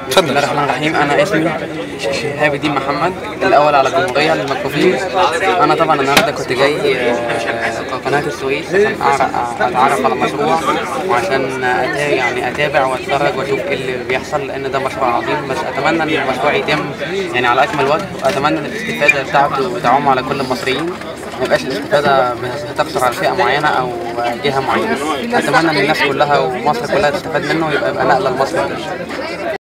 بسم الله اتفضل الرحمن الرحيم انا اسمي شهاب الدين محمد الاول على الجمهوريه للمكفوفين انا طبعا النهارده كنت جاي آه، قناه السويس عشان أعرف- اتعرف على المشروع وعشان أتا يعني اتابع واتفرج واشوف ايه اللي بيحصل لان ده مشروع عظيم بس اتمنى ان المشروع يتم يعني على اكمل وجه واتمنى ان الاستفاده بتاعته تعم على كل المصريين ما يبقاش الاستفاده بتقتصر على فئه معينه او جهه معينه اتمنى ان الناس كلها ومصر كلها تستفاد منه ويبقى يبقى نقله لمصر كلها